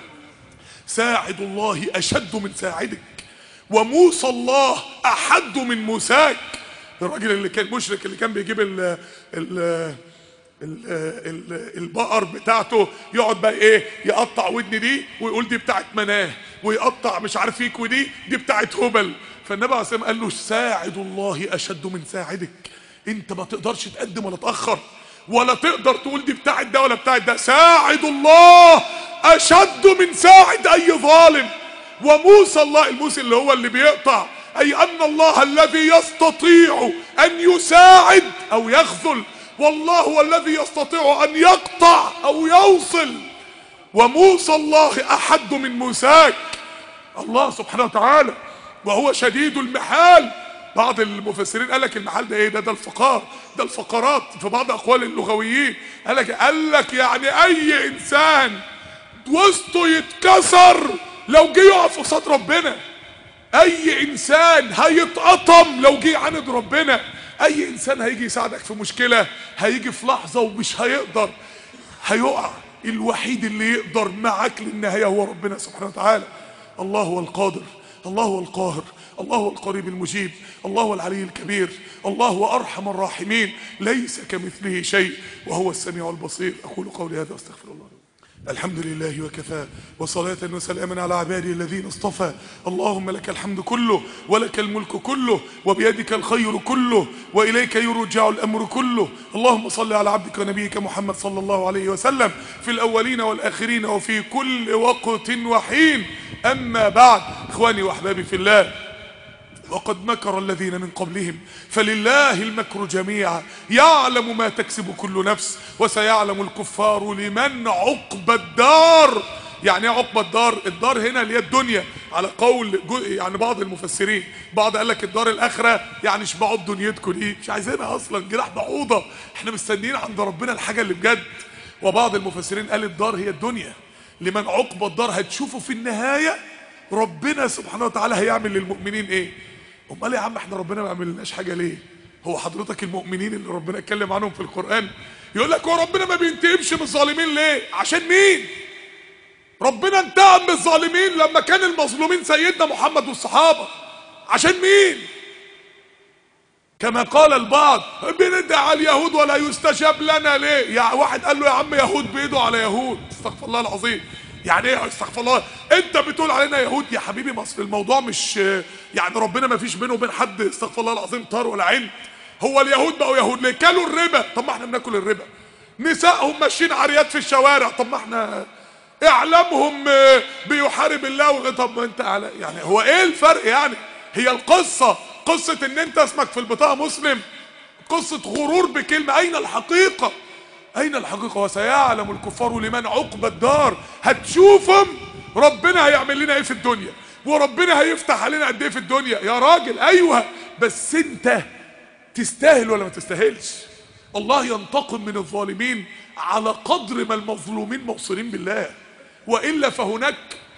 ساعد الله أشد من ساعدك وموسى الله أحد من موساك الراجل اللي كان مشرك اللي كان بيجيب ال ال ال ال البقر بتاعته يقعد بقى ايه يقطع ودن دي ويقول دي بتاعت مناه ويقطع مش عارف فيك ودي دي بتاعت هبل فالنبي عليه الصلاه والسلام قال له ساعد الله اشد من ساعدك انت ما تقدرش تقدم ولا تاخر ولا تقدر تقول دي بتاعت ده ولا بتاعت ده ساعد الله اشد من ساعد اي ظالم وموسى الله الموسى اللي هو اللي بيقطع اي ان الله الذي يستطيع ان يساعد او يخذل والله هو الذي يستطيع ان يقطع او يوصل وموسى الله احد من موساك الله سبحانه وتعالى وهو شديد المحال بعض المفسرين قال لك المحال ده ايه ده ده الفقار ده الفقرات في بعض اقوال اللغويين قال لك قال لك يعني اي انسان وسطه يتكسر لو جه يقف قصاد ربنا اي انسان هيتقطم لو جه يعاند ربنا اي انسان هيجي يساعدك في مشكله هيجي في لحظه ومش هيقدر هيقع الوحيد اللي يقدر معاك للنهايه هو ربنا سبحانه وتعالى الله هو القادر الله هو القاهر الله هو القريب المجيب الله هو العلي الكبير الله هو ارحم الراحمين ليس كمثله شيء وهو السميع البصير اقول قولي هذا واستغفر الله الحمد لله وكفى وصلاة وسلاما على عباده الذين اصطفى اللهم لك الحمد كله ولك الملك كله وبيدك الخير كله وإليك يرجع الأمر كله اللهم صل على عبدك ونبيك محمد صلى الله عليه وسلم في الأولين والآخرين وفي كل وقت وحين أما بعد إخواني وأحبابي في الله وقد مكر الذين من قبلهم فلله المكر جميعا يعلم ما تكسب كل نفس وسيعلم الكفار لمن عقب الدار يعني ايه عقب الدار الدار هنا اللي هي الدنيا على قول جو- يعني بعض المفسرين بعض قال لك الدار الاخره يعني اشبعوا بدنيتكم دي مش عايزينها اصلا جناح بعوضه احنا مستنيين عند ربنا الحاجه اللي بجد وبعض المفسرين قال الدار هي الدنيا لمن عقب الدار هتشوفوا في النهايه ربنا سبحانه وتعالى هيعمل للمؤمنين ايه امال يا عم احنا ربنا ما عملناش حاجه ليه هو حضرتك المؤمنين اللي ربنا اتكلم عنهم في القران يقول لك هو ربنا ما بينتقمش من الظالمين ليه عشان مين ربنا انتقم من الظالمين لما كان المظلومين سيدنا محمد والصحابه عشان مين كما قال البعض بندعي على اليهود ولا يستجاب لنا ليه يا واحد قال له يا عم يهود بيدوا على يهود استغفر الله العظيم يعني ايه استغفر الله انت بتقول علينا يهود يا حبيبي مصر الموضوع مش يعني ربنا ما فيش بينه وبين حد استغفر الله العظيم طار ولا عند هو اليهود بقوا يهود ليه كلوا الربا طب ما احنا بناكل الربا نسائهم ماشيين عريات في الشوارع طب ما احنا اعلامهم آه، بيحارب الله وغ- طب ما انت على يعني هو ايه الفرق يعني هي القصه قصه ان انت اسمك في البطاقه مسلم قصه غرور بكلمه اين الحقيقه اين الحقيقه وسيعلم الكفار لمن عقب الدار هتشوفهم ربنا هيعمل لنا ايه في الدنيا وربنا هيفتح علينا قد ايه في الدنيا يا راجل ايوه بس انت تستاهل ولا ما تستاهلش الله ينتقم من الظالمين على قدر ما المظلومين موصولين بالله والا فهناك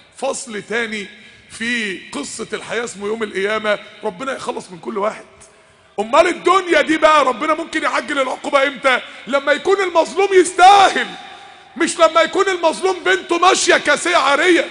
فصل تاني في قصة الحياة اسمه يوم القيامة ربنا يخلص من كل واحد امال الدنيا دي بقى ربنا ممكن يعجل العقوبة امتى لما يكون المظلوم يستاهل مش لما يكون المظلوم بنته ماشية كاسية عارية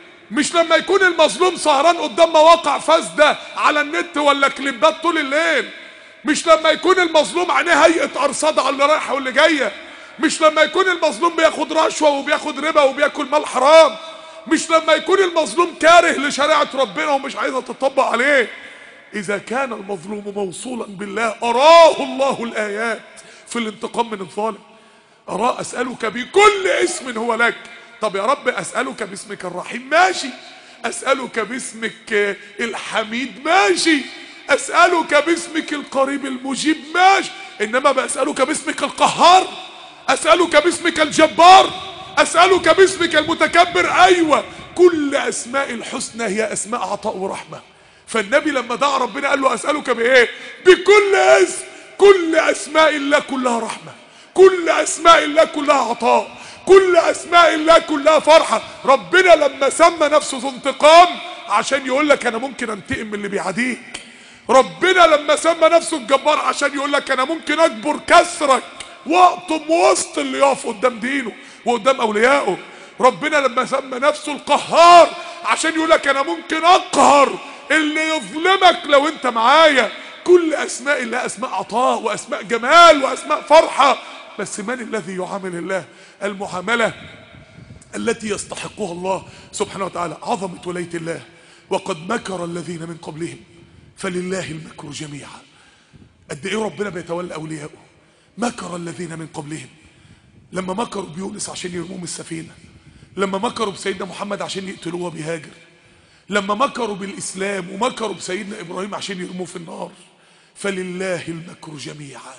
مش لما يكون المظلوم سهران قدام مواقع فاسدة على النت ولا كليبات طول الليل مش لما يكون المظلوم عينيه هيئة أرصاد على اللي رايحة واللي جاية مش لما يكون المظلوم بياخد رشوة وبياخد ربا وبياكل مال حرام مش لما يكون المظلوم كاره لشريعة ربنا ومش عايزة تطبق عليه إذا كان المظلوم موصولا بالله أراه الله الآيات في الانتقام من الظالم أرى أسألك بكل اسم هو لك طب يا رب أسألك باسمك الرحيم ماشي أسألك باسمك آه، الحميد ماشي أسألك باسمك القريب المجيب ماشي إنما بأسألك باسمك القهار أسألك باسمك الجبار أسألك باسمك المتكبر أيوة كل أسماء الحسنى هي أسماء عطاء ورحمة فالنبي لما دعا ربنا قال له أسألك بإيه بكل اسم كل أسماء الله كلها رحمة كل اسماء الله كلها عطاء كل اسماء الله كلها فرحه ربنا لما سمى نفسه ذو انتقام عشان يقول لك انا ممكن انتقم من اللي بيعاديك ربنا لما سمى نفسه الجبار عشان يقول لك انا ممكن اجبر كسرك واقطم وسط اللي يقف قدام دينه وقدام اوليائه ربنا لما سمى نفسه القهار عشان يقول لك انا ممكن اقهر اللي يظلمك لو انت معايا كل اسماء الله اسماء عطاء واسماء جمال واسماء فرحه بس من الذي يعامل الله المعامله التي يستحقها الله سبحانه وتعالى عظمه ولايه الله وقد مكر الذين من قبلهم فلله المكر جميعا قد ايه ربنا بيتولى اوليائه مكر الذين من قبلهم لما مكروا بيونس عشان يرموه من السفينه لما مكروا بسيدنا محمد عشان يقتلوه وهو بيهاجر لما مكروا بالاسلام ومكروا بسيدنا ابراهيم عشان يرموه في النار فلله المكر جميعا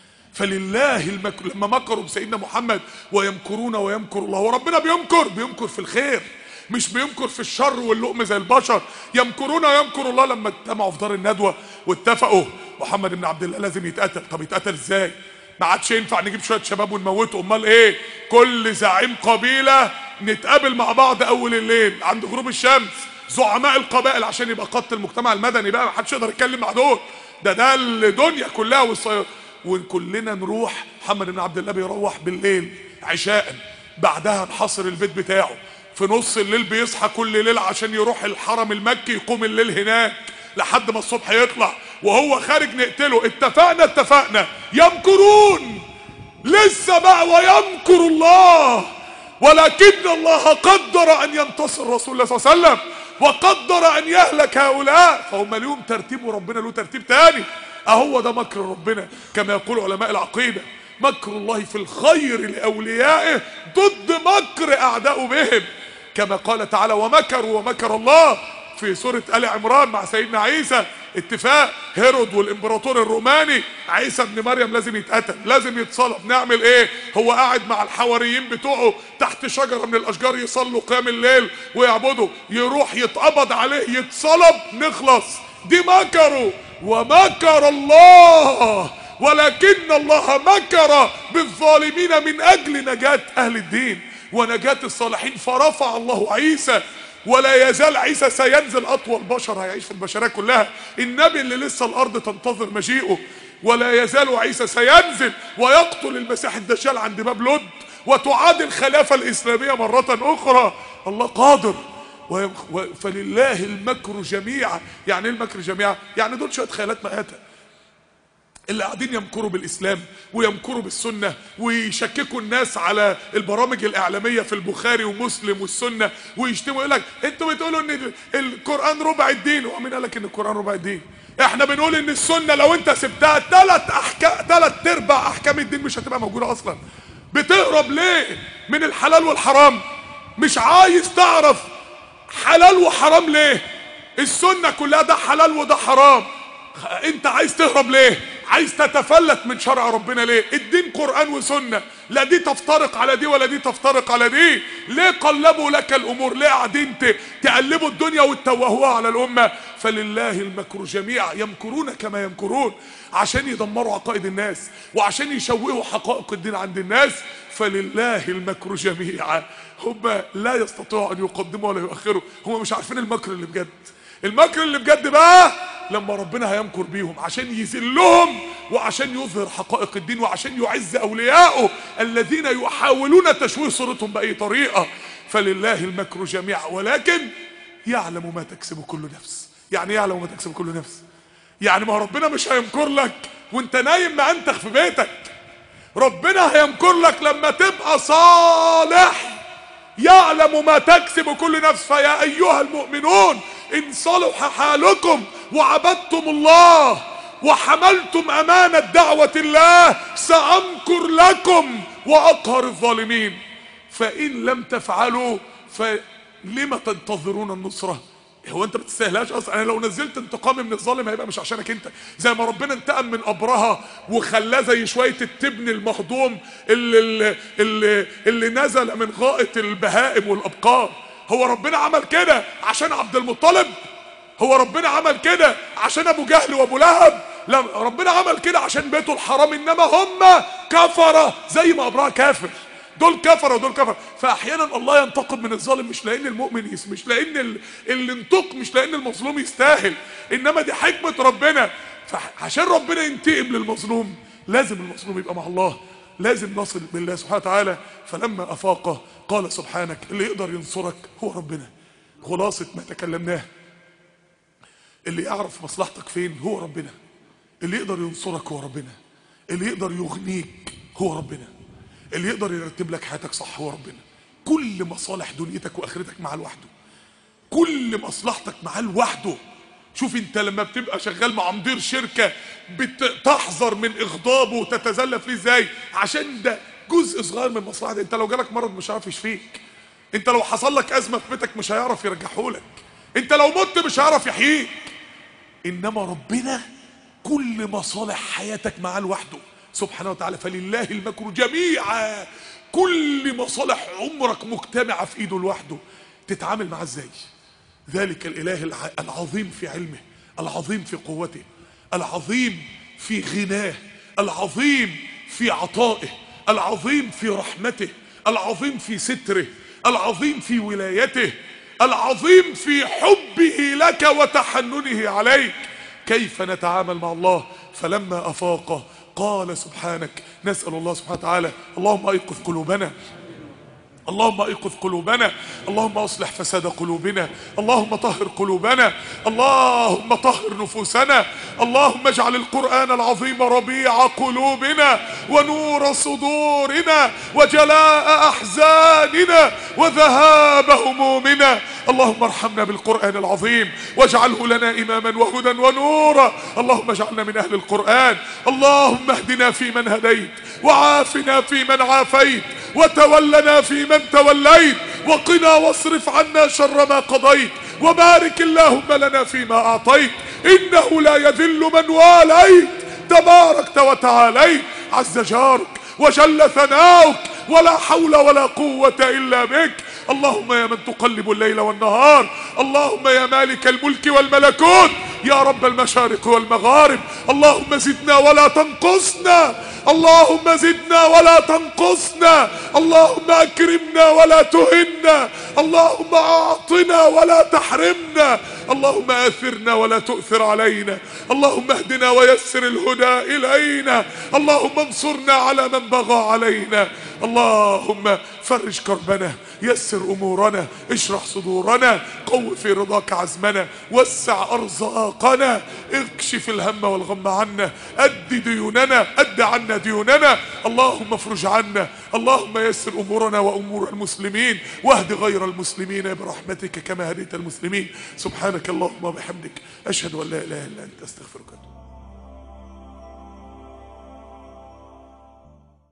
فلله المكر لما مكروا بسيدنا محمد ويمكرون ويمكر الله وربنا بيمكر بيمكر في الخير مش بيمكر في الشر واللؤم زي البشر يمكرون ويمكر الله لما اجتمعوا في دار الندوه واتفقوا محمد بن عبد الله لازم يتقتل طب يتقتل ازاي ما عادش ينفع نجيب شويه شباب ونموته امال ايه كل زعيم قبيله نتقابل مع بعض اول الليل عند غروب الشمس زعماء القبائل عشان يبقى قتل المجتمع المدني بقى ما حدش يقدر يتكلم مع دول ده ده الدنيا كلها والصي... وكلنا نروح محمد بن عبد الله بيروح بالليل عشاء بعدها نحاصر البيت بتاعه في نص الليل بيصحى كل ليله عشان يروح الحرم المكي يقوم الليل هناك لحد ما الصبح يطلع وهو خارج نقتله اتفقنا اتفقنا يمكرون لسه بقى ويمكر الله ولكن الله قدر ان ينتصر رسول الله صلى الله عليه وسلم وقدر ان يهلك هؤلاء فهم ليهم ترتيب وربنا له ترتيب تاني اهو ده مكر ربنا كما يقول علماء العقيده مكر الله في الخير لاوليائه ضد مكر اعدائه بهم كما قال تعالى ومكروا ومكر الله في سورة آل عمران مع سيدنا عيسى اتفاق هيرود والامبراطور الروماني عيسى ابن مريم لازم يتقتل لازم يتصلب نعمل ايه هو قاعد مع الحواريين بتوعه تحت شجرة من الاشجار يصلوا قيام الليل ويعبدوا يروح يتقبض عليه يتصلب نخلص دي مكروا ومكر الله ولكن الله مكر بالظالمين من اجل نجاة اهل الدين ونجاة الصالحين فرفع الله عيسى ولا يزال عيسى سينزل اطول بشر هيعيش في البشريه كلها النبي اللي لسه الارض تنتظر مجيئه ولا يزال عيسى سينزل ويقتل المسيح الدجال عند باب لد وتعاد الخلافه الاسلاميه مره اخرى الله قادر فلله المكر جميعا يعني ايه المكر جميعا يعني دول شويه خيالات مآتة اللي قاعدين يمكروا بالاسلام ويمكروا بالسنه ويشككوا الناس على البرامج الاعلاميه في البخاري ومسلم والسنه ويشتموا يقول لك انتوا بتقولوا ان القران ربع الدين ومين قال لك ان القران ربع الدين احنا بنقول ان السنه لو انت سبتها ثلاث احكام ثلاث ارباع احكام الدين مش هتبقى موجوده اصلا بتهرب ليه من الحلال والحرام مش عايز تعرف حلال وحرام ليه السنه كلها ده حلال وده حرام انت عايز تهرب ليه عايز تتفلت من شرع ربنا ليه الدين قرآن وسنة لا دي تفترق على دي ولا دي تفترق على دي ليه قلبوا لك الامور ليه قاعدين تقلبوا الدنيا وتتوهوها على الامة فلله المكر جميعا يمكرون كما يمكرون عشان يدمروا عقائد الناس وعشان يشوهوا حقائق الدين عند الناس فلله المكر جميعا هم لا يستطيعوا ان يقدموا ولا يؤخروا هم مش عارفين المكر اللي بجد المكر اللي بجد بقى لما ربنا هيمكر بيهم عشان يذلهم وعشان يظهر حقائق الدين وعشان يعز اوليائه الذين يحاولون تشويه صورتهم باي طريقه فلله المكر جميعا ولكن يعلم ما تكسب كل نفس يعني يعلم ما تكسب كل نفس يعني ما ربنا مش هيمكر لك وانت نايم مأنتخ في بيتك ربنا هيمكر لك لما تبقى صالح يعلم ما تكسب كل نفس فيا ايها المؤمنون ان صلح حالكم وعبدتم الله وحملتم امانة دعوة الله سامكر لكم واقهر الظالمين فان لم تفعلوا فلما تنتظرون النصرة هو انت بتستاهلهاش اصلا انا لو نزلت انتقامي من الظالم هيبقى مش عشانك انت زي ما ربنا انتقم من ابرهه وخلاه زي شويه التبن المهضوم اللي, اللي, اللي, اللي نزل من غائط البهائم والابقار هو ربنا عمل كده عشان عبد المطلب هو ربنا عمل كده عشان ابو جهل وابو لهب لا ربنا عمل كده عشان بيته الحرام انما هم كفره زي ما ابرهه كافر دول كفر ودول كفر فاحيانا الله ينتقم من الظالم مش لان المؤمن يس مش لان اللي انتق مش لان المظلوم يستاهل انما دي حكمه ربنا فعشان ربنا ينتقم للمظلوم لازم المظلوم يبقى مع الله لازم نصل بالله سبحانه وتعالى فلما افاق قال سبحانك اللي يقدر ينصرك هو ربنا خلاصه ما تكلمناه اللي يعرف مصلحتك فين هو ربنا اللي يقدر ينصرك هو ربنا اللي يقدر يغنيك هو ربنا اللي يقدر يرتب لك حياتك صح هو ربنا كل مصالح دنيتك واخرتك معاه لوحده كل مصلحتك معاه لوحده شوف انت لما بتبقى شغال مع مدير شركة بتحذر من اغضابه وتتزلف ليه ازاي عشان ده جزء صغير من مصلحتك انت لو جالك مرض مش هيعرف يشفيك انت لو حصل لك ازمة في بيتك مش هيعرف يرجعهولك انت لو مت مش هيعرف يحييك انما ربنا كل مصالح حياتك معاه لوحده سبحانه وتعالى فلله المكر جميعا كل مصالح عمرك مجتمعة في ايده لوحده تتعامل معاه ازاي ذلك الاله العظيم في علمه العظيم في قوته العظيم في غناه العظيم في عطائه العظيم في رحمته العظيم في ستره العظيم في ولايته العظيم في حبه لك وتحننه عليك كيف نتعامل مع الله فلما افاق قال سبحانك نسأل الله سبحانه وتعالى اللهم ايقظ قلوبنا اللهم ايقظ قلوبنا اللهم اصلح فساد قلوبنا اللهم طهر قلوبنا اللهم طهر نفوسنا اللهم اجعل القرآن العظيم ربيع قلوبنا ونور صدورنا وجلاء احزاننا وذهاب همومنا اللهم ارحمنا بالقرآن العظيم واجعله لنا إماما وهدى ونورا اللهم اجعلنا من أهل القرآن اللهم اهدنا فيمن هديت وعافنا فيمن عافيت وتولنا فيمن توليت وقنا واصرف عنا شر ما قضيت وبارك اللهم لنا فيما أعطيت إنه لا يذل من واليت تباركت وتعاليت عز جارك وجل ثناؤك ولا حول ولا قوة إلا بك اللهم يا من تقلب الليل والنهار اللهم يا مالك الملك والملكوت يا رب المشارق والمغارب اللهم زدنا ولا تنقصنا اللهم زدنا ولا تنقصنا اللهم اكرمنا ولا تهنا اللهم اعطنا ولا تحرمنا اللهم اثرنا ولا تؤثر علينا اللهم اهدنا ويسر الهدى الينا اللهم انصرنا على من بغى علينا اللهم فرج كربنا يسر امورنا اشرح صدورنا قو في رضاك عزمنا وسع ارزاقنا اكشف الهم والغم عنا اد ديوننا اد عنا ديوننا اللهم افرج عنا اللهم يسر امورنا وامور المسلمين واهد غير المسلمين برحمتك كما هديت المسلمين سبحانك اللهم وبحمدك اشهد ان لا اله الا انت استغفرك